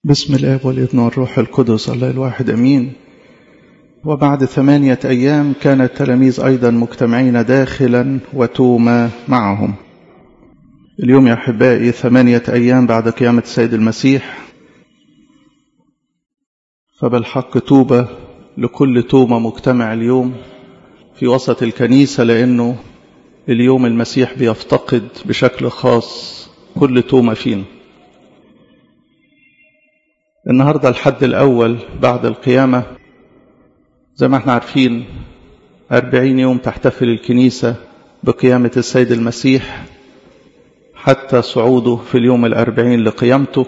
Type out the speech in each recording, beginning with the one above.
بسم الآب والابن والروح القدس الله الواحد أمين وبعد ثمانية أيام كان التلاميذ أيضا مجتمعين داخلا وتوما معهم اليوم يا أحبائي ثمانية أيام بعد قيامة السيد المسيح فبالحق توبة لكل تومة مجتمع اليوم في وسط الكنيسة لأنه اليوم المسيح بيفتقد بشكل خاص كل تومة فينا النهاردة الحد الأول بعد القيامة زي ما احنا عارفين أربعين يوم تحتفل الكنيسة بقيامة السيد المسيح حتى صعوده في اليوم الأربعين لقيامته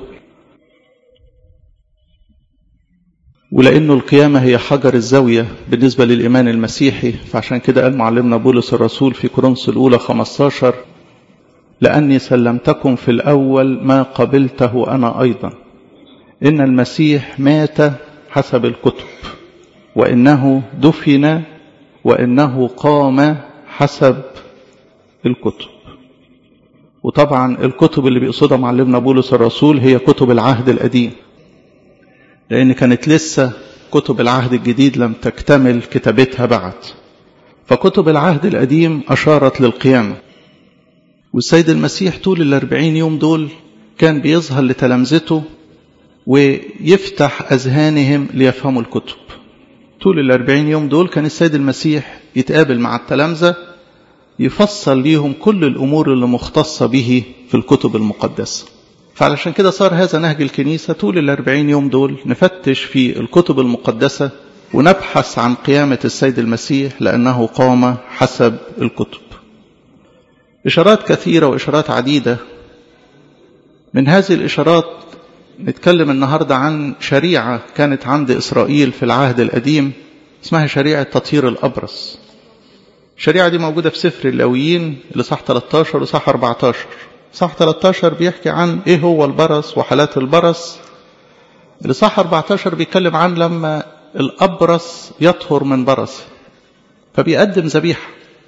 ولأنه القيامة هي حجر الزاوية بالنسبة للإيمان المسيحي فعشان كده قال معلمنا بولس الرسول في كورنثوس الأولى 15 لأني سلمتكم في الأول ما قبلته أنا أيضا إن المسيح مات حسب الكتب وإنه دفن وإنه قام حسب الكتب وطبعا الكتب اللي بيقصدها معلمنا بولس الرسول هي كتب العهد القديم لأن كانت لسه كتب العهد الجديد لم تكتمل كتابتها بعد فكتب العهد القديم أشارت للقيامة والسيد المسيح طول الأربعين يوم دول كان بيظهر لتلامذته ويفتح أذهانهم ليفهموا الكتب طول الأربعين يوم دول كان السيد المسيح يتقابل مع التلامذة يفصل ليهم كل الأمور اللي مختصة به في الكتب المقدسة فعلشان كده صار هذا نهج الكنيسة طول الأربعين يوم دول نفتش في الكتب المقدسة ونبحث عن قيامة السيد المسيح لأنه قام حسب الكتب إشارات كثيرة وإشارات عديدة من هذه الإشارات نتكلم النهاردة عن شريعة كانت عند إسرائيل في العهد القديم اسمها شريعة تطهير الأبرص الشريعة دي موجودة في سفر اللاويين لصح 13 وصح 14 صح 13 بيحكي عن ايه هو البرص وحالات البرص لصح 14 بيتكلم عن لما الأبرص يطهر من برص فبيقدم ذبيحة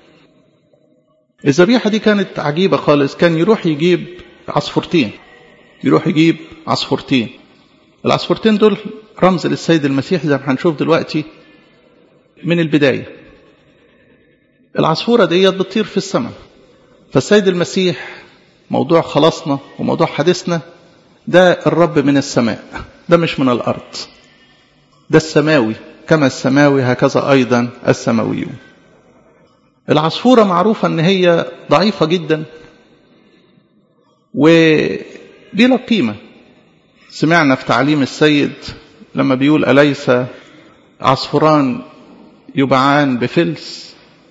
الذبيحة دي كانت عجيبة خالص كان يروح يجيب عصفورتين يروح يجيب عصفورتين العصفورتين دول رمز للسيد المسيح زي ما هنشوف دلوقتي من البداية العصفورة ديت بتطير في السماء فالسيد المسيح موضوع خلاصنا وموضوع حديثنا ده الرب من السماء ده مش من الأرض ده السماوي كما السماوي هكذا أيضا السماويون العصفورة معروفة أن هي ضعيفة جدا وبلا قيمة سمعنا في تعليم السيد لما بيقول أليس عصفوران يبعان بفلس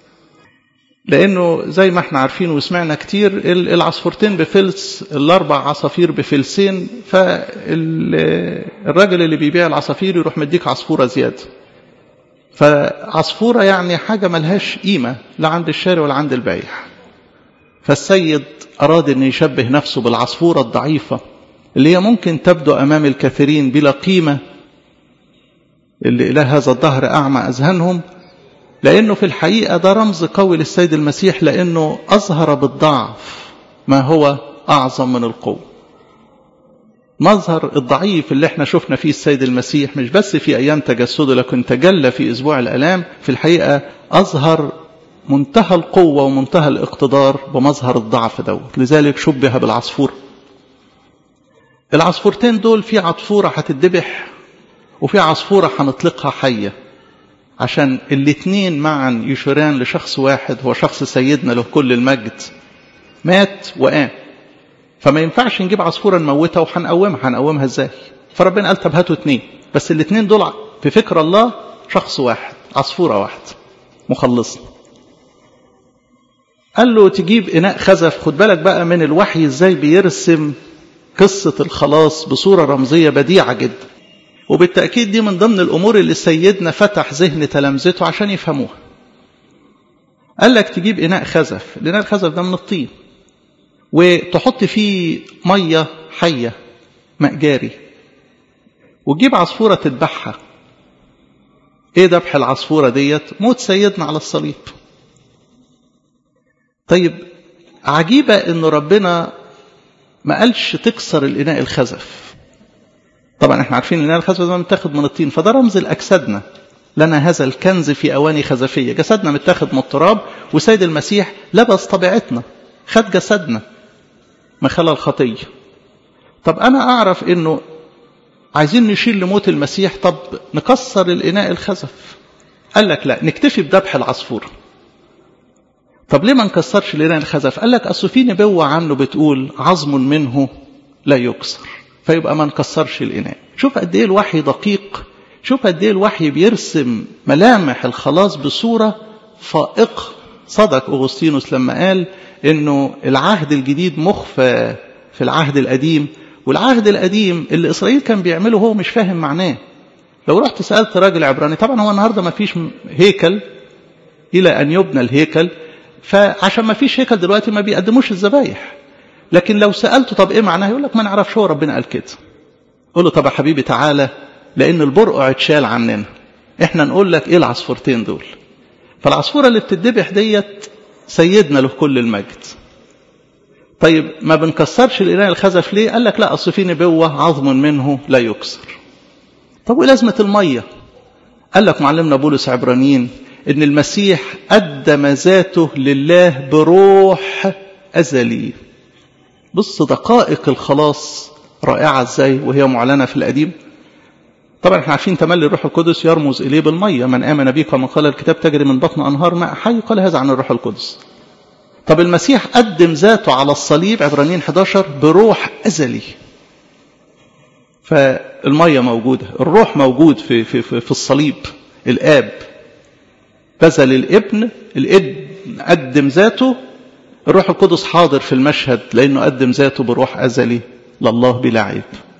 لأنه زي ما احنا عارفين وسمعنا كتير العصفورتين بفلس الأربع عصافير بفلسين فالراجل اللي بيبيع العصافير يروح مديك عصفورة زيادة فعصفورة يعني حاجة ملهاش قيمة لا عند الشارع ولا عند البايع فالسيد أراد أن يشبه نفسه بالعصفورة الضعيفة اللي هي ممكن تبدو أمام الكثيرين بلا قيمة اللي إله هذا الظهر أعمى أذهانهم لأنه في الحقيقة ده رمز قوي للسيد المسيح لأنه أظهر بالضعف ما هو أعظم من القوة مظهر الضعيف اللي احنا شفنا فيه السيد المسيح مش بس في أيام تجسده لكن تجلى في أسبوع الألام في الحقيقة أظهر منتهى القوة ومنتهى الاقتدار بمظهر الضعف دوت لذلك شبه بالعصفور العصفورتين دول في عصفورة هتدبح وفي عصفورة هنطلقها حية عشان الاثنين معا يشيران لشخص واحد هو شخص سيدنا له كل المجد مات وقام فما ينفعش نجيب عصفورة نموتها وهنقومها هنقومها ازاي فربنا قال طب هاتوا اثنين بس الاثنين دول في فكر الله شخص واحد عصفورة واحد مخلصنا قال له تجيب إناء خزف خد بالك بقى من الوحي ازاي بيرسم قصة الخلاص بصورة رمزية بديعة جدا وبالتأكيد دي من ضمن الأمور اللي سيدنا فتح ذهن تلامذته عشان يفهموها قال لك تجيب إناء خزف الإناء الخزف ده من الطين وتحط فيه مية حية ماء جاري وتجيب عصفورة تذبحها ايه ذبح العصفورة ديت موت سيدنا على الصليب طيب عجيبة ان ربنا ما قالش تكسر الإناء الخزف طبعا احنا عارفين ان الخزف ده متاخد من الطين فده رمز لاجسادنا لنا هذا الكنز في اواني خزفيه جسدنا متاخد من التراب وسيد المسيح لبس طبيعتنا خد جسدنا مخلى الخطيه طب انا اعرف انه عايزين نشيل لموت المسيح طب نكسر الاناء الخزف قال لك لا نكتفي بذبح العصفوره طب ليه ما نكسرش الاناء الخزف قال لك اصل في نبوه عنه بتقول عظم منه لا يكسر فيبقى ما نكسرش الاناء شوف قد ايه الوحي دقيق شوف قد ايه الوحي بيرسم ملامح الخلاص بصوره فائقه صدق اغسطينوس لما قال انه العهد الجديد مخفى في العهد القديم والعهد القديم اللي اسرائيل كان بيعمله هو مش فاهم معناه لو رحت سالت راجل عبراني طبعا هو النهارده ما فيش هيكل الى ان يبنى الهيكل فعشان ما فيش هيكل دلوقتي ما بيقدموش الذبايح لكن لو سالته طب ايه معناه يقول لك ما نعرفش هو ربنا قال كده قول له طب يا حبيبي تعالى لان البرقع اتشال عننا احنا نقول لك ايه العصفورتين دول فالعصفوره اللي بتدبح ديت سيدنا له كل المجد طيب ما بنكسرش الإله الخزف ليه قال لك لا أصل في نبوة عظم منه لا يكسر طب ولازمة المية قال لك معلمنا بولس عبرانيين إن المسيح قدم ذاته لله بروح أزلي بص دقائق الخلاص رائعة ازاي وهي معلنة في القديم طبعا احنا عارفين تملي الروح القدس يرمز إليه بالمية من آمن بي كما قال الكتاب تجري من بطن أنهار ماء حي قال هذا عن الروح القدس طب المسيح قدم ذاته على الصليب عبرانيين 11 بروح أزلي فالمية موجودة الروح موجود في, في, في, في الصليب الآب بذل الابن الابن قدم ذاته الروح القدس حاضر في المشهد لأنه قدم ذاته بروح أزلي لله بلا عيب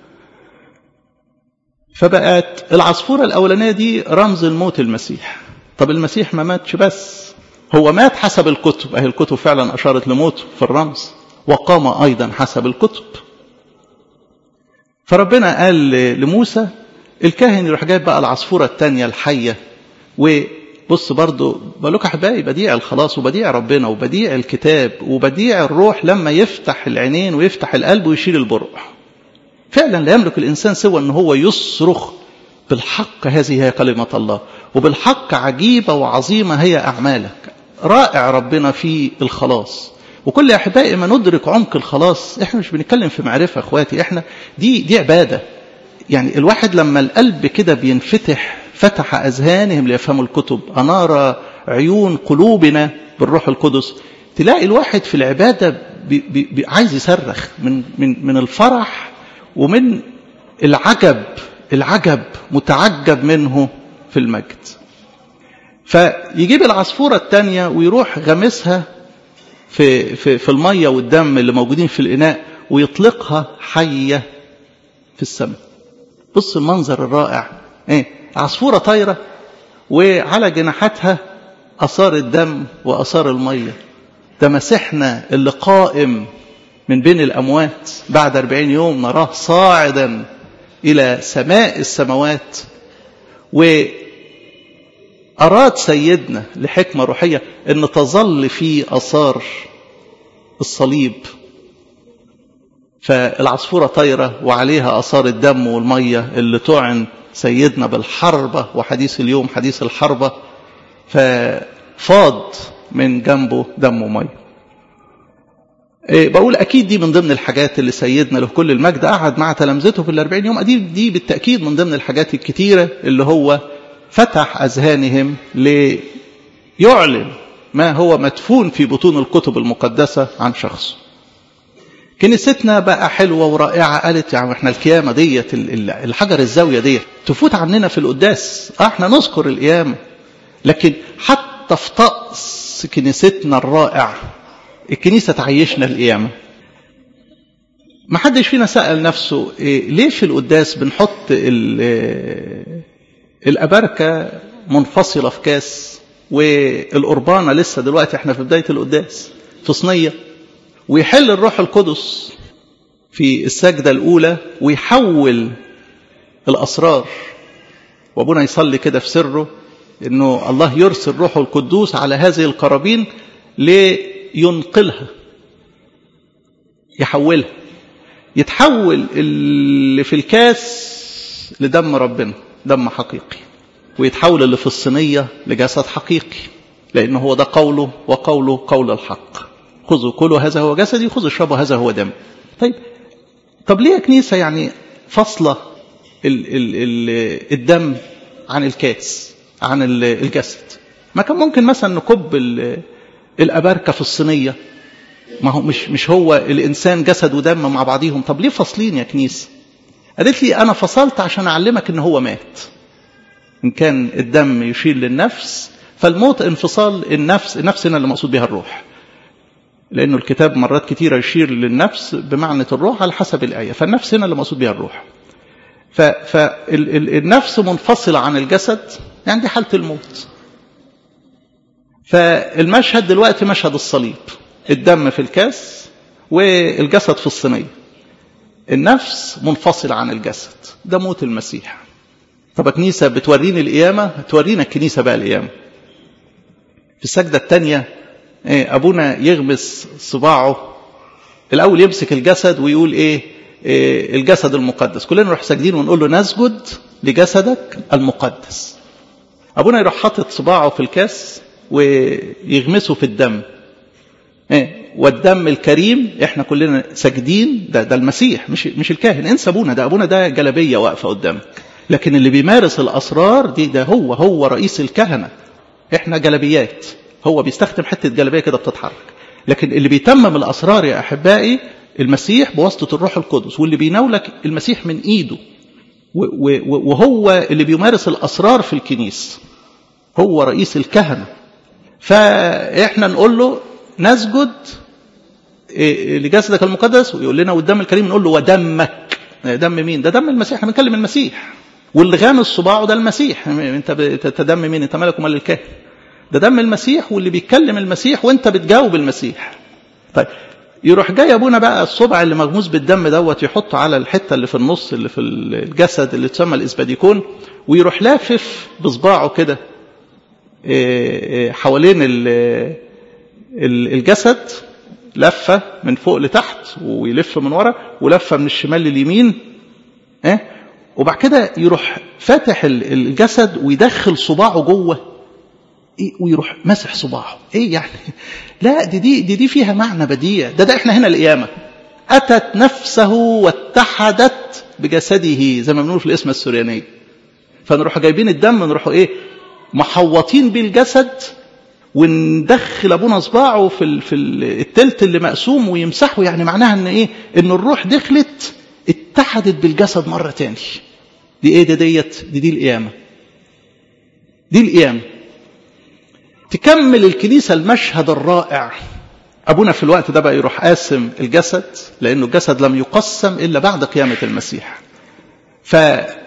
فبقت العصفورة الأولانية دي رمز الموت المسيح طب المسيح ما ماتش بس هو مات حسب الكتب أهي الكتب فعلا أشارت لموته في الرمز وقام أيضا حسب الكتب فربنا قال لموسى الكاهن يروح جايب بقى العصفورة الثانية الحية وبص برضو بقولك أحبائي بديع الخلاص وبديع ربنا وبديع الكتاب وبديع الروح لما يفتح العينين ويفتح القلب ويشيل البرق فعلا لا يملك الإنسان سوى أن هو يصرخ بالحق هذه هي كلمة الله وبالحق عجيبة وعظيمة هي أعمالك رائع ربنا في الخلاص وكل يا احبائي ما ندرك عمق الخلاص احنا مش بنتكلم في معرفه اخواتي احنا دي دي عباده يعني الواحد لما القلب كده بينفتح فتح اذهانهم ليفهموا الكتب انار عيون قلوبنا بالروح القدس تلاقي الواحد في العباده بي بي بي عايز يصرخ من من من الفرح ومن العجب العجب متعجب منه في المجد فيجيب العصفورة الثانية ويروح غمسها في, في, في المية والدم اللي موجودين في الإناء ويطلقها حية في السماء بص المنظر الرائع ايه عصفورة طايرة وعلى جناحاتها أثار الدم وأثار المية ده مسيحنا اللي قائم من بين الأموات بعد أربعين يوم نراه صاعدا إلى سماء السماوات و أراد سيدنا لحكمة روحية أن تظل في أثار الصليب فالعصفورة طايرة وعليها أثار الدم والمية اللي طعن سيدنا بالحربة وحديث اليوم حديث الحربة ففاض من جنبه دم ومية إيه بقول أكيد دي من ضمن الحاجات اللي سيدنا له كل المجد قعد مع تلامذته في الأربعين يوم دي, دي بالتأكيد من ضمن الحاجات الكتيرة اللي هو فتح أذهانهم ليعلن ما هو مدفون في بطون الكتب المقدسة عن شخصه كنيستنا بقى حلوة ورائعة قالت يعني احنا القيامة ديت الحجر الزاوية ديت تفوت عننا في القداس اه احنا نذكر القيامة لكن حتى في طقس كنيستنا الرائع الكنيسة تعيشنا القيامة ما حدش فينا سأل نفسه إيه ليه في القداس بنحط الأبركة منفصلة في كاس والقربانة لسه دلوقتي احنا في بداية القداس في صينية ويحل الروح القدس في السجدة الأولى ويحول الأسرار وابونا يصلي كده في سره انه الله يرسل روحه القدوس على هذه القرابين لينقلها يحولها يتحول اللي في الكاس لدم ربنا دم حقيقي ويتحول اللي في الصينية لجسد حقيقي لأنه هو ده قوله وقوله قول الحق خذوا كلوا هذا هو جسدي خذوا اشربوا هذا هو دم طيب طب ليه يا كنيسة يعني فصلة ال ال ال الدم عن الكاس عن الجسد ما كان ممكن مثلا نكب الأباركة في الصينية ما هو مش مش هو الإنسان جسد ودم مع بعضيهم طب ليه فاصلين يا كنيسة قالت لي أنا فصلت عشان أعلمك إن هو مات إن كان الدم يشير للنفس فالموت انفصال النفس النفس هنا اللي مقصود بها الروح لأنه الكتاب مرات كثيرة يشير للنفس بمعنى الروح على حسب الآية فالنفس هنا اللي مقصود بها الروح فالنفس منفصلة عن الجسد يعني دي حالة الموت فالمشهد دلوقتي مشهد الصليب الدم في الكاس والجسد في الصينية النفس منفصلة عن الجسد ده موت المسيح طب الكنيسة بتوريني القيامة تورينا الكنيسة بقى القيامة في السجدة الثانية أبونا يغمس صباعه الأول يمسك الجسد ويقول إيه, إيه الجسد المقدس كلنا نروح ساجدين ونقول له نسجد لجسدك المقدس أبونا يروح حاطط صباعه في الكاس ويغمسه في الدم إيه والدم الكريم احنا كلنا ساجدين ده, ده المسيح مش مش الكاهن انسى ابونا ده ابونا ده جلبيه واقفه قدامك لكن اللي بيمارس الاسرار دي ده هو هو رئيس الكهنه احنا جلبيات هو بيستخدم حته جلبيه كده بتتحرك لكن اللي بيتمم الاسرار يا احبائي المسيح بواسطه الروح القدس واللي بيناولك المسيح من ايده وهو اللي بيمارس الاسرار في الكنيسه هو رئيس الكهنه فاحنا نقول له نسجد لجسدك المقدس ويقول لنا والدم الكريم نقول له ودمك دم مين ده دم المسيح احنا بنتكلم المسيح واللي غامس صباعه ده المسيح انت دم مين انت مالك ومال الكاهن ده دم المسيح واللي بيتكلم المسيح وانت بتجاوب المسيح طيب يروح جاي ابونا بقى الصبع اللي مغموس بالدم دوت يحطه على الحته اللي في النص اللي في الجسد اللي تسمى الاسباديكون ويروح لافف بصباعه كده حوالين الجسد لفه من فوق لتحت ويلف من ورا ولفه من الشمال لليمين اه وبعد كده يروح فاتح الجسد ويدخل صباعه جوه إيه ويروح مسح صباعه ايه يعني لا دي دي دي, دي فيها معنى بديع ده ده احنا هنا القيامه اتت نفسه واتحدت بجسده زي ما بنقول في الاسم السريانيه فنروح جايبين الدم نروحوا ايه محوطين بيه الجسد وندخل ابونا صباعه في في التلت اللي مقسوم ويمسحه يعني معناها ان ايه ان الروح دخلت اتحدت بالجسد مره تاني دي ايه ده ديت دي دي القيامه دي القيامه تكمل الكنيسه المشهد الرائع ابونا في الوقت ده بقى يروح قاسم الجسد لانه الجسد لم يقسم الا بعد قيامه المسيح ف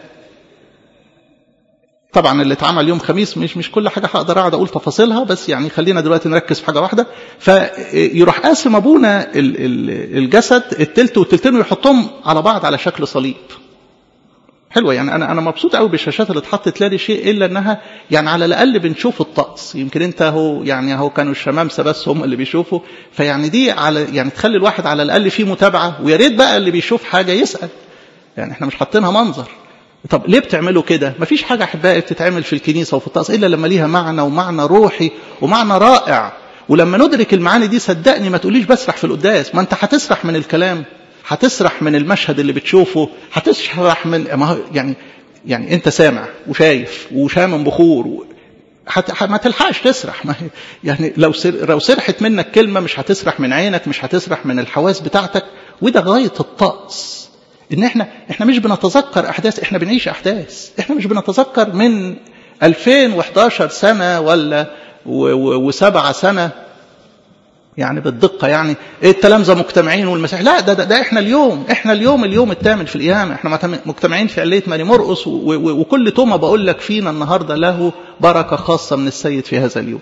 طبعا اللي اتعمل يوم خميس مش مش كل حاجه هقدر اقعد اقول تفاصيلها بس يعني خلينا دلوقتي نركز في حاجه واحده فيروح قاسم ابونا الجسد التلت والتلتين ويحطهم على بعض على شكل صليب حلوه يعني انا انا مبسوط قوي بالشاشات اللي اتحطت لا شيء الا انها يعني على الاقل بنشوف الطقس يمكن انت اهو يعني اهو كانوا الشمامسه بس هم اللي بيشوفوا فيعني دي على يعني تخلي الواحد على الاقل فيه متابعه ويا ريت بقى اللي بيشوف حاجه يسال يعني احنا مش حاطينها منظر طب ليه بتعملوا كده مفيش حاجة أحبائي بتتعمل في الكنيسة وفي الطقس إلا لما ليها معنى ومعنى روحي ومعنى رائع ولما ندرك المعاني دي صدقني ما تقوليش بسرح في القداس ما أنت هتسرح من الكلام هتسرح من المشهد اللي بتشوفه هتسرح من ما هو يعني يعني أنت سامع وشايف وشامم بخور و... حت... ما تلحقش تسرح ما يعني لو سر... لو سرحت منك كلمة مش هتسرح من عينك مش هتسرح من الحواس بتاعتك وده غاية الطقس ان احنا احنا مش بنتذكر احداث احنا بنعيش احداث احنا مش بنتذكر من 2011 سنه ولا وسبعة سنه يعني بالدقه يعني إيه التلامذه مجتمعين والمسيح لا ده, ده ده احنا اليوم احنا اليوم اليوم الثامن في القيامه احنا مجتمعين في عليه ماري مرقس وكل تومه بقول لك فينا النهارده له بركه خاصه من السيد في هذا اليوم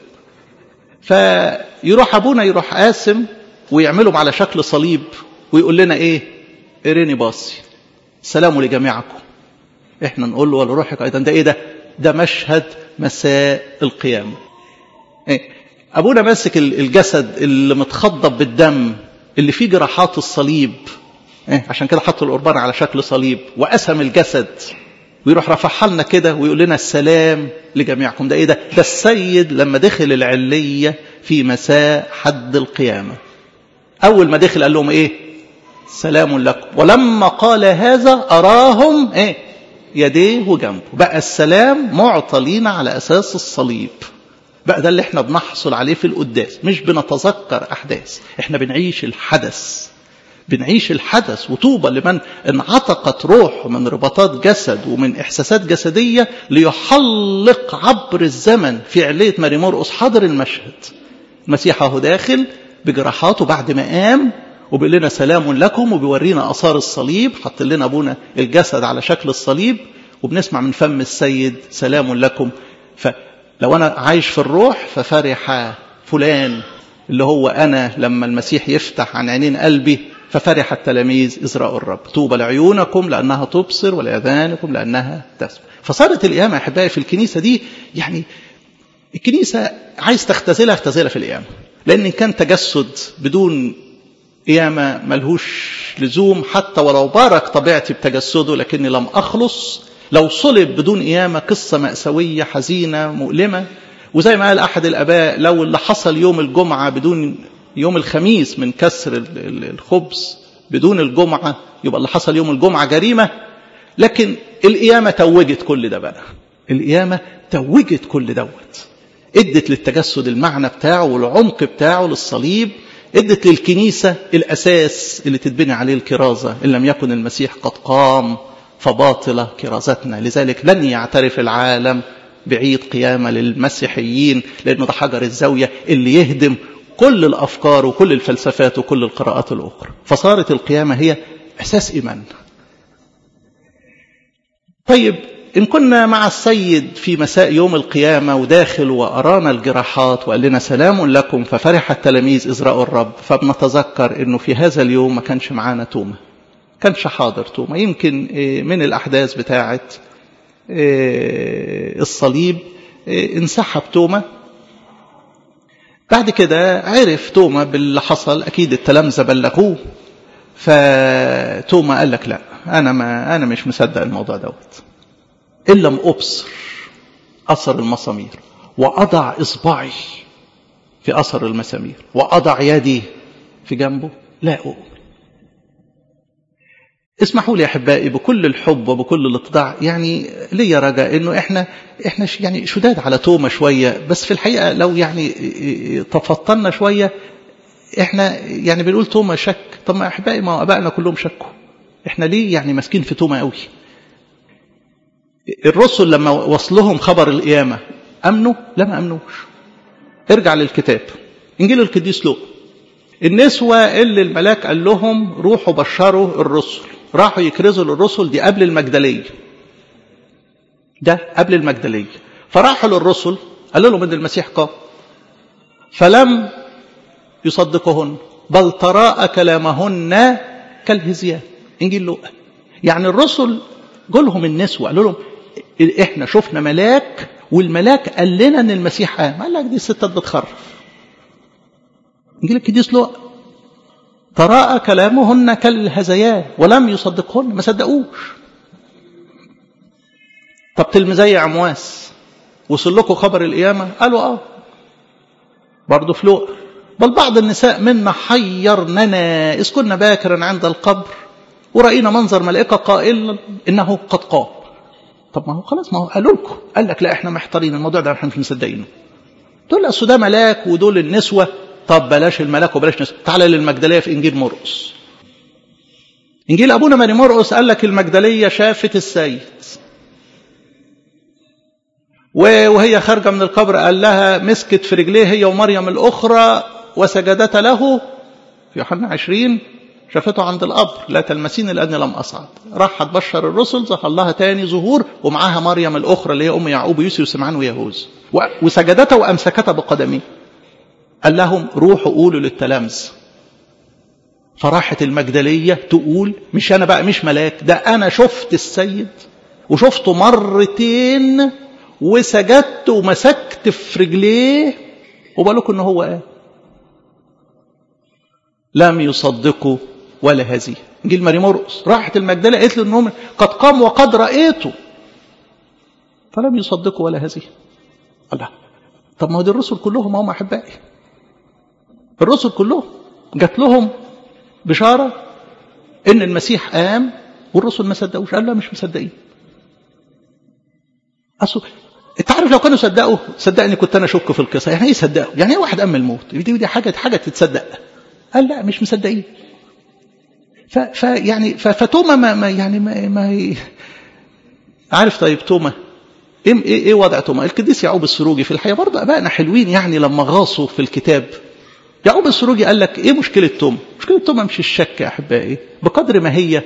فيروح ابونا يروح قاسم ويعملهم على شكل صليب ويقول لنا ايه اريني باصي سلام لجميعكم احنا نقول له ولروحك ايضا ده ايه ده ده مشهد مساء القيامة إيه؟ ابونا ماسك الجسد اللي متخضب بالدم اللي فيه جراحات الصليب إيه؟ عشان كده حط القربان على شكل صليب وقسم الجسد ويروح رفعها لنا كده ويقول لنا السلام لجميعكم ده ايه ده ده السيد لما دخل العلية في مساء حد القيامة اول ما دخل قال لهم ايه سلام لكم ولما قال هذا اراهم ايه يديه وجنبه بقى السلام معطى لينا على اساس الصليب بقى ده اللي احنا بنحصل عليه في القداس مش بنتذكر احداث احنا بنعيش الحدث بنعيش الحدث وطوبى لمن انعتقت روحه من رباطات جسد ومن احساسات جسديه ليحلق عبر الزمن في عليه ماري مرقس حاضر المشهد المسيح اهو داخل بجراحاته بعد ما قام وبيقول لنا سلام لكم وبيورينا اثار الصليب حط لنا ابونا الجسد على شكل الصليب وبنسمع من فم السيد سلام لكم فلو انا عايش في الروح ففرح فلان اللي هو انا لما المسيح يفتح عن عينين قلبي ففرح التلاميذ إذ رأوا الرب طوبى لعيونكم لأنها تبصر ولأذانكم لأنها تسمع فصارت القيامة يا أحبائي في الكنيسة دي يعني الكنيسة عايز تختزلها اختزلها في القيامة لأن كان تجسد بدون قيامة ملهوش لزوم حتى ولو بارك طبيعتي بتجسده لكني لم أخلص لو صلب بدون قيامة قصة مأساوية حزينة مؤلمة وزي ما قال أحد الآباء لو اللي حصل يوم الجمعة بدون يوم الخميس من كسر الخبز بدون الجمعة يبقى اللي حصل يوم الجمعة جريمة لكن القيامة توجت كل ده بقى القيامة توجت كل دوت ادت للتجسد المعنى بتاعه والعمق بتاعه للصليب ادت للكنيسة الأساس اللي تتبني عليه الكرازة إن لم يكن المسيح قد قام فباطلة كرازتنا لذلك لن يعترف العالم بعيد قيامة للمسيحيين لأنه ده حجر الزاوية اللي يهدم كل الأفكار وكل الفلسفات وكل القراءات الأخرى فصارت القيامة هي أساس إيمان طيب إن كنا مع السيد في مساء يوم القيامة وداخل وأرانا الجراحات وقال لنا سلام لكم ففرح التلاميذ إذ رأوا الرب فبنتذكر أنه في هذا اليوم ما كانش معانا تومة كانش حاضر تومة يمكن من الأحداث بتاعة الصليب انسحب تومة بعد كده عرف توما باللي حصل اكيد التلامذه بلغوه فتوما قال لك لا انا ما انا مش مصدق الموضوع دوت ان لم ابصر اثر المسامير واضع اصبعي في اثر المسامير واضع يدي في جنبه لا اؤمن اسمحوا لي يا احبائي بكل الحب وبكل الاتضاع يعني ليا رجاء انه احنا احنا يعني شداد على توما شويه بس في الحقيقه لو يعني تفطنا شويه احنا يعني بنقول توما شك طب ما احبائي ما ابائنا كلهم شكوا احنا ليه يعني ماسكين في توما قوي الرسل لما وصلهم خبر القيامه امنوا لا ما امنوش ارجع للكتاب انجيل القديس لوقا النسوة اللي الملاك قال لهم روحوا بشروا الرسل راحوا يكرزوا للرسل دي قبل المجدلية ده قبل المجدلية فراحوا للرسل قالوا لهم ان المسيح قام فلم يصدقهن بل تراءى كلامهن كالهزيان انجيل لوقا يعني الرسل جولهم النسوة قالوا لهم احنا شفنا ملاك والملاك قال لنا ان المسيح قام قال لك دي الستات بتخرف انجيل القديس لوقا تراءى كلامهن كالهزيان ولم يصدقهن ما صدقوش طب تلميذي عمواس وصل لكم خبر القيامه قالوا اه برضه في لوقا بل بعض النساء منا حيرننا اذ كنا باكرا عند القبر ورأينا منظر ملائكة قائل إنه قد قام طب ما هو خلاص ما هو قالوا لكم قال لك لا احنا محتارين الموضوع ده احنا مش مصدقينه دول اصل ده ملاك ودول النسوه طب بلاش الملاك وبلاش نسوة تعالى للمجدلية في إنجيل مرقس إنجيل أبونا ماري مرقس قال لك المجدلية شافت السيد وهي خارجة من القبر قال لها مسكت في رجليه هي ومريم الأخرى وسجدت له في يوحنا عشرين شافته عند القبر لا تلمسيني لأني لم أصعد راح تبشر الرسل ظهر لها تاني ظهور ومعاها مريم الأخرى اللي هي أم يعقوب ويوسف وسمعان ويهوذا وسجدتها وأمسكتها بقدميه قال لهم روحوا قولوا للتلامذة فراحت المجدلية تقول مش أنا بقى مش ملاك ده أنا شفت السيد وشفته مرتين وسجدت ومسكت في رجليه وبالكم ان هو قال لم يصدقوا ولا هذه انجيل ماري مرقس راحت المجدلة قالت له انهم قد قام وقد رأيته فلم يصدقوا ولا هذه الله طب ما هو دي الرسل كلهم هم أحبائي الرسل كلهم جات لهم بشارة إن المسيح قام والرسل ما صدقوش قالوا لا مش مصدقين أصل انت عارف لو كانوا صدقوا صدقني كنت انا اشك في القصه يعني ايه صدقوا يعني ايه واحد ام الموت دي دي حاجه حاجه تتصدق قال لا مش مصدقين ف, ف يعني فتوما ما, ما يعني ما, ما عارف طيب توما ايه ايه, إيه وضع توما القديس يعقوب السروجي في الحقيقه برضه ابائنا حلوين يعني لما غاصوا في الكتاب يعقوب السروجي قال لك ايه مشكله توما مشكله توما مش الشك يا احبائي بقدر ما هي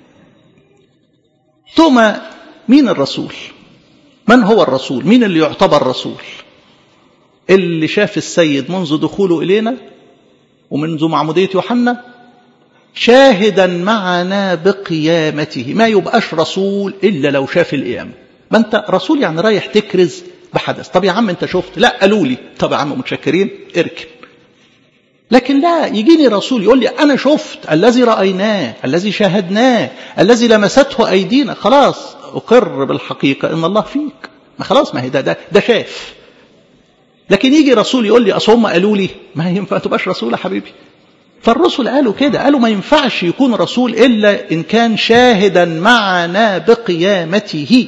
توما مين الرسول من هو الرسول مين اللي يعتبر رسول اللي شاف السيد منذ دخوله إلينا ومنذ معمودية يوحنا شاهدا معنا بقيامته ما يبقاش رسول إلا لو شاف القيامة ما أنت رسول يعني رايح تكرز بحدث طب يا عم أنت شفت لا قالوا لي طب يا عم متشكرين اركن لكن لا يجيني رسول يقول لي أنا شفت الذي رأيناه الذي شاهدناه الذي لمسته أيدينا خلاص أقر بالحقيقة إن الله فيك ما خلاص ما هي ده ده, ده شاف لكن يجي رسول يقول لي أصل هم قالوا لي ما ينفع تبقاش رسول يا حبيبي فالرسل قالوا كده قالوا ما ينفعش يكون رسول إلا إن كان شاهدا معنا بقيامته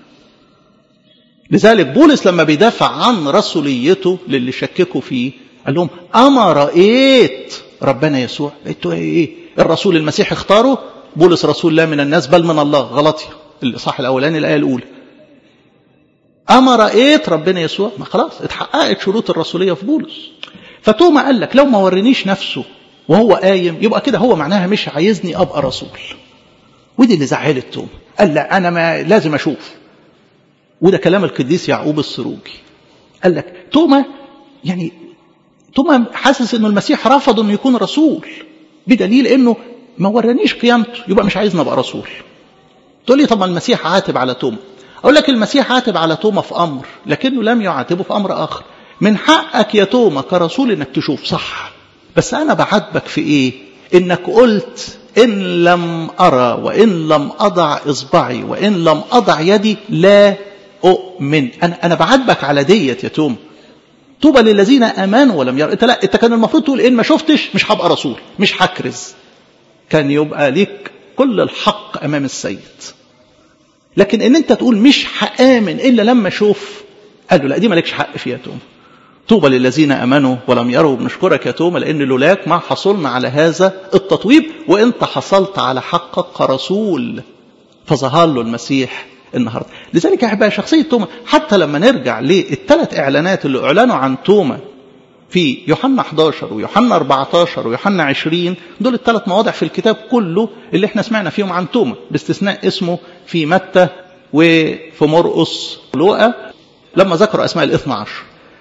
لذلك بولس لما بيدافع عن رسوليته للي شككوا فيه قال لهم أما رأيت ربنا يسوع انتوا ايه الرسول المسيح اختاره بولس رسول لا من الناس بل من الله غلطي الإصحاح الأولاني الآية الأولى أما رأيت ربنا يسوع ما خلاص اتحققت شروط الرسولية في بولس فتوما قال لك لو ما ورينيش نفسه وهو قايم يبقى كده هو معناها مش عايزني أبقى رسول ودي اللي زعلت توما قال لا أنا ما لازم أشوف وده كلام القديس يعقوب السروجي قال لك توما يعني توما حاسس انه المسيح رفض انه يكون رسول بدليل انه ما ورانيش قيامته يبقى مش عايزني ابقى رسول تقول لي طب المسيح عاتب على توما اقول لك المسيح عاتب على توما في امر لكنه لم يعاتبه في امر اخر من حقك يا توما كرسول انك تشوف صح بس انا بعاتبك في ايه انك قلت ان لم ارى وان لم اضع اصبعي وان لم اضع يدي لا اؤمن انا انا بعاتبك على ديت يا توما طوبى للذين امنوا ولم يروا انت لا انت كان المفروض تقول ان ما شفتش مش هبقى رسول مش هكرز كان يبقى ليك كل الحق امام السيد لكن ان انت تقول مش هامن الا لما اشوف قال له لا دي مالكش حق فيها توما طوبى للذين امنوا ولم يروا بنشكرك يا توما لان لولاك ما حصلنا على هذا التطويب وانت حصلت على حقك كرسول فظهر له المسيح النهارده لذلك يا احبائي شخصيه توما حتى لما نرجع للثلاث اعلانات اللي اعلنوا عن توما في يوحنا 11 ويوحنا 14 ويوحنا 20 دول الثلاث مواضع في الكتاب كله اللي احنا سمعنا فيهم عن توما باستثناء اسمه في متى وفي مرقس ولوقا لما ذكروا اسماء الاثنى عشر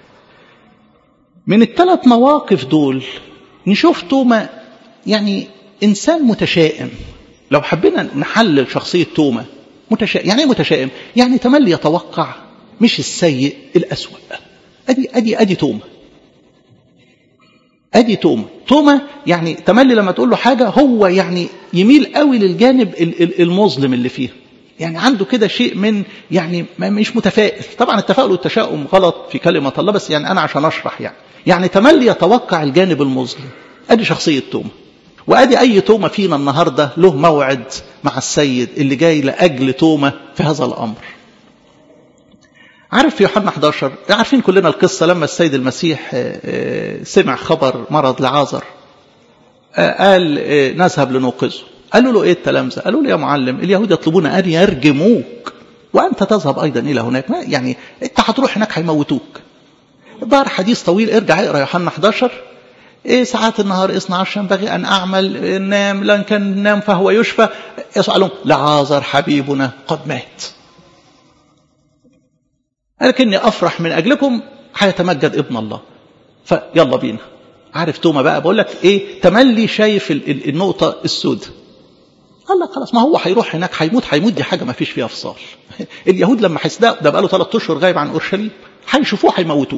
من الثلاث مواقف دول نشوف توما يعني انسان متشائم لو حبينا نحلل شخصيه توما متشائم يعني ايه متشائم يعني تملي يتوقع مش السيء الأسوأ ادي ادي ادي توما ادي توما توما يعني تملي لما تقول له حاجه هو يعني يميل قوي للجانب المظلم اللي فيها يعني عنده كده شيء من يعني مش متفائل طبعا التفاؤل والتشاؤم غلط في كلمه الله بس يعني انا عشان اشرح يعني يعني تملي يتوقع الجانب المظلم ادي شخصيه توما وادي اي توما فينا النهارده له موعد مع السيد اللي جاي لاجل توما في هذا الامر عارف في يوحنا 11 عارفين كلنا القصه لما السيد المسيح سمع خبر مرض لعازر قال نذهب لنوقظه قالوا له ايه التلامذه قالوا له يا معلم اليهود يطلبون ان يرجموك وانت تذهب ايضا الى هناك يعني انت هتروح هناك هيموتوك ظهر حديث طويل ارجع اقرا يوحنا 11 إيه ساعات النهار 12 ينبغي أن أعمل نام لأن كان نام فهو يشفى يسألهم لعازر حبيبنا قد مات لكني أفرح من أجلكم هيتمجد ابن الله فيلا بينا عارف توما بقى بقول لك ايه تملي شايف النقطة السوداء قال لك خلاص ما هو هيروح هناك هيموت هيموت دي حاجة ما فيش فيها فصال اليهود لما هيصدقوا ده بقى له ثلاث اشهر غايب عن اورشليم هيشوفوه هيموتوه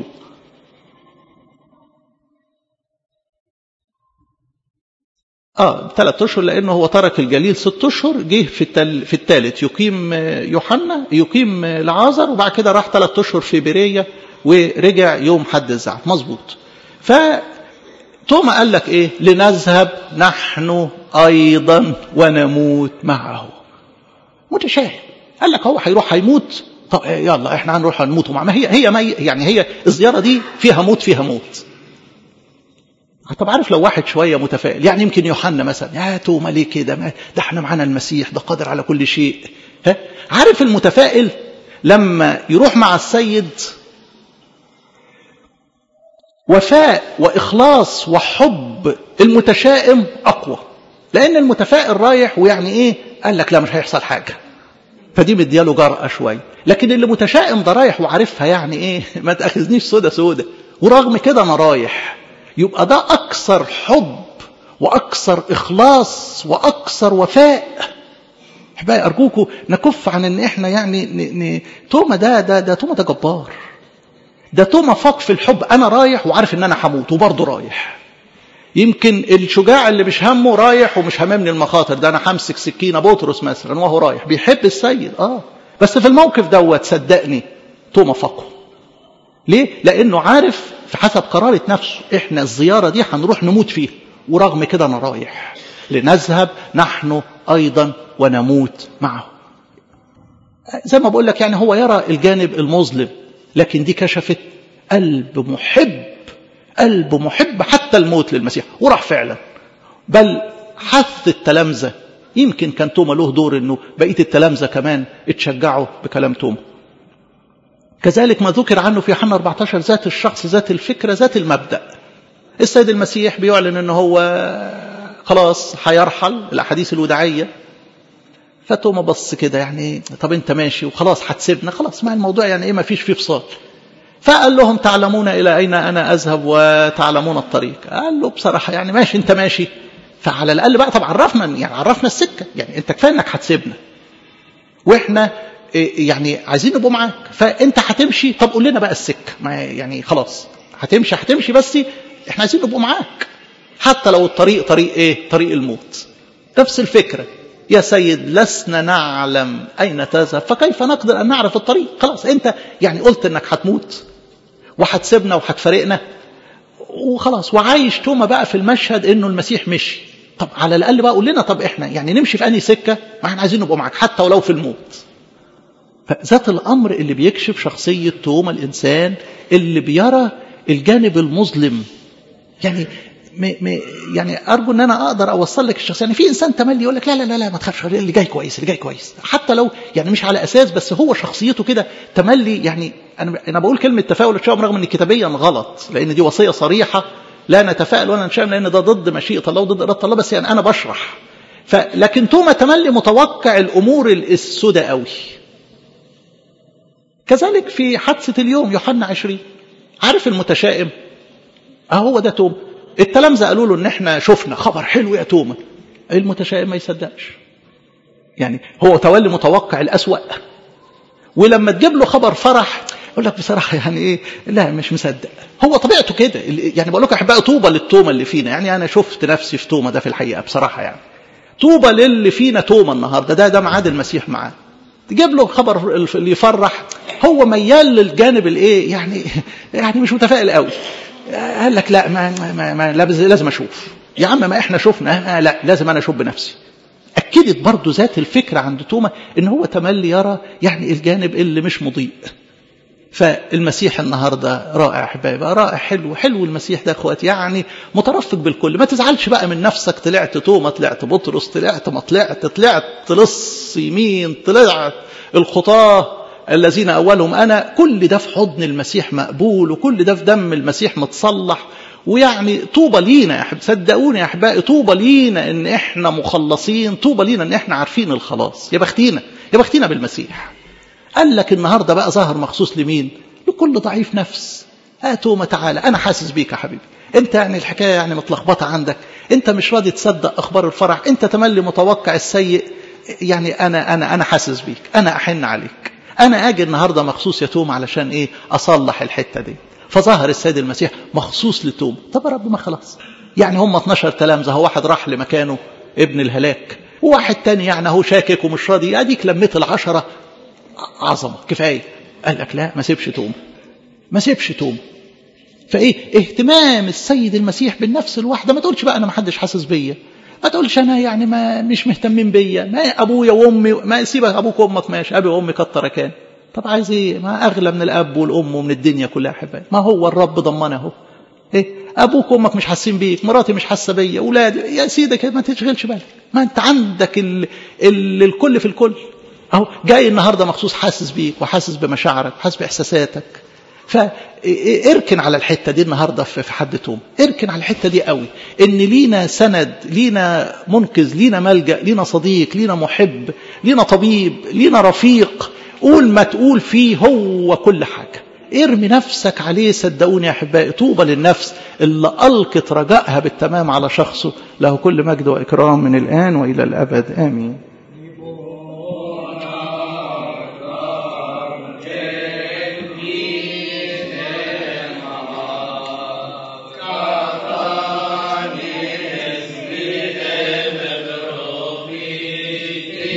اه ثلاث اشهر لانه هو ترك الجليل ست اشهر جه في التل في الثالث يقيم يوحنا يقيم لعازر وبعد كده راح ثلاث اشهر في بريه ورجع يوم حد الزعف مظبوط ف توما قال لك ايه لنذهب نحن ايضا ونموت معه متشائم قال لك هو هيروح هيموت طب يلا احنا هنروح هنموت معه ما هي هي ما يعني هي الزياره دي فيها موت فيها موت طب عارف لو واحد شوية متفائل يعني يمكن يوحنا مثلا يا توما ليه كده ده احنا معانا المسيح ده قادر على كل شيء ها عارف المتفائل لما يروح مع السيد وفاء وإخلاص وحب المتشائم أقوى لأن المتفائل رايح ويعني إيه قال لك لا مش هيحصل حاجة فدي مدياله جرأة شوية لكن اللي متشائم ده رايح وعارفها يعني إيه ما تأخذنيش سودة سودة ورغم كده أنا رايح يبقى ده أكثر حب وأكثر إخلاص وأكثر وفاء أحبائي أرجوكم نكف عن إن إحنا يعني ن... ن... توما ده ده ده توما ده جبار ده توما فاق في الحب أنا رايح وعارف إن أنا هموت وبرضه رايح يمكن الشجاع اللي مش همه رايح ومش هممني المخاطر ده أنا همسك سكينة بطرس مثلا وهو رايح بيحب السيد آه بس في الموقف دوت صدقني توما فاقه ليه؟ لأنه عارف في حسب قرارة نفسه احنا الزيارة دي هنروح نموت فيها ورغم كده انا رايح لنذهب نحن ايضا ونموت معه زي ما بقول لك يعني هو يرى الجانب المظلم لكن دي كشفت قلب محب قلب محب حتى الموت للمسيح وراح فعلا بل حث التلامذة يمكن كان توما له دور انه بقيه التلامذة كمان اتشجعوا بكلام توما كذلك ما ذكر عنه في يوحنا 14 ذات الشخص ذات الفكرة ذات المبدأ السيد المسيح بيعلن ان هو خلاص هيرحل الاحاديث الوداعيه فتوما بص كده يعني طب انت ماشي وخلاص هتسيبنا خلاص ما الموضوع يعني ايه ما فيش فيه فصال فقال لهم تعلمون الى اين انا اذهب وتعلمون الطريق قال له بصراحه يعني ماشي انت ماشي فعلى الاقل بقى طب عرفنا يعني عرفنا السكه يعني انت كفايه انك هتسيبنا واحنا يعني عايزين نبقى معاك فانت هتمشي طب قول لنا بقى السكه ما يعني خلاص هتمشي هتمشي بس احنا عايزين نبقى معاك حتى لو الطريق طريق ايه طريق الموت نفس الفكره يا سيد لسنا نعلم اين تذهب فكيف نقدر ان نعرف الطريق خلاص انت يعني قلت انك هتموت وهتسيبنا وهتفارقنا وخلاص وعايش توما بقى في المشهد انه المسيح مشي طب على الاقل بقى قول لنا طب احنا يعني نمشي في انهي سكه ما احنا عايزين نبقى معاك حتى ولو في الموت فذات الامر اللي بيكشف شخصيه توما الانسان اللي بيرى الجانب المظلم يعني م م يعني ارجو ان انا اقدر اوصل لك الشخصيه يعني في انسان تملي يقول لك لا لا لا لا ما تخافش اللي جاي كويس اللي جاي كويس حتى لو يعني مش على اساس بس هو شخصيته كده تملي يعني انا انا بقول كلمه تفاؤل الشعب رغم ان كتابيا غلط لان دي وصيه صريحه لا نتفائل ولا نشاء لان ده ضد مشيئه الله وضد اراده الله بس يعني انا بشرح فلكن توما تملي متوقع الامور السوداء قوي كذلك في حادثه اليوم يوحنا 20 عارف المتشائم اهو ده توما التلامذة قالوا له ان احنا شفنا خبر حلو يا توما المتشائم ما يصدقش يعني هو تولي متوقع الأسوأ ولما تجيب له خبر فرح يقول لك بصراحة يعني ايه لا مش مصدق هو طبيعته كده يعني بقول لكم احبائي طوبى للتومة اللي فينا يعني انا شفت نفسي في تومة ده في الحقيقة بصراحة يعني طوبى للي فينا تومة النهاردة ده ده معاد المسيح معاه تجيب له خبر اللي يفرح هو ميال للجانب الايه يعني يعني مش متفائل قوي قال لك لا ما, ما, ما لازم اشوف يا عم ما احنا شفنا لا لازم انا اشوف بنفسي اكدت برضه ذات الفكره عند توما ان هو تملي يرى يعني الجانب اللي مش مضيء فالمسيح النهارده رائع احبائي بقى رائع حلو حلو المسيح ده اخواتي يعني مترفق بالكل ما تزعلش بقى من نفسك طلعت توما طلعت بطرس طلعت ما طلعت طلعت لص يمين طلعت الخطاه الذين أولهم أنا كل ده في حضن المسيح مقبول وكل ده في دم المسيح متصلح ويعني طوبى لينا يا أحبائي صدقوني يا أحبائي طوبى لينا إن إحنا مخلصين طوبى لينا إن إحنا عارفين الخلاص يا بختينا يا بختينا بالمسيح قال لك النهاردة بقى ظهر مخصوص لمين لكل ضعيف نفس هاتوا تعالى أنا حاسس بيك يا حبيبي أنت يعني الحكاية يعني متلخبطة عندك أنت مش راضي تصدق أخبار الفرح أنت تملي متوقع السيء يعني أنا أنا أنا حاسس بيك أنا أحن عليك أنا أجي النهاردة مخصوص يا توم علشان إيه أصلح الحتة دي فظهر السيد المسيح مخصوص لتوم طب يا رب ما خلاص يعني هم 12 تلامذة هو واحد راح لمكانه ابن الهلاك وواحد تاني يعني هو شاكك ومش راضي اديك لميت العشرة عظمة كفاية قال لك لا ما سيبش توم ما سيبش توم فايه اهتمام السيد المسيح بالنفس الواحده ما تقولش بقى انا ما حدش حاسس بيا ما تقولش انا يعني ما مش مهتمين بيا ما ابويا وامي ما سيبك ابوك وامك ماشي ابي وامي كتر كان طب عايز ايه ما اغلى من الاب والام ومن الدنيا كلها احبائي ما هو الرب ضمنه اهو ايه ابوك وامك مش حاسين بيك مراتي مش حاسه بيا اولادي يا سيدك ما تشغلش بالك ما انت عندك ال... ال... الكل في الكل اهو جاي النهارده مخصوص حاسس بيك وحاسس بمشاعرك وحاسس باحساساتك فاركن على الحته دي النهارده في حد توم اركن على الحته دي قوي ان لينا سند لينا منقذ لينا ملجا لينا صديق لينا محب لينا طبيب لينا رفيق قول ما تقول فيه هو كل حاجه ارمي نفسك عليه صدقوني يا احبائي طوبى للنفس اللي القت رجائها بالتمام على شخصه له كل مجد واكرام من الان والى الابد امين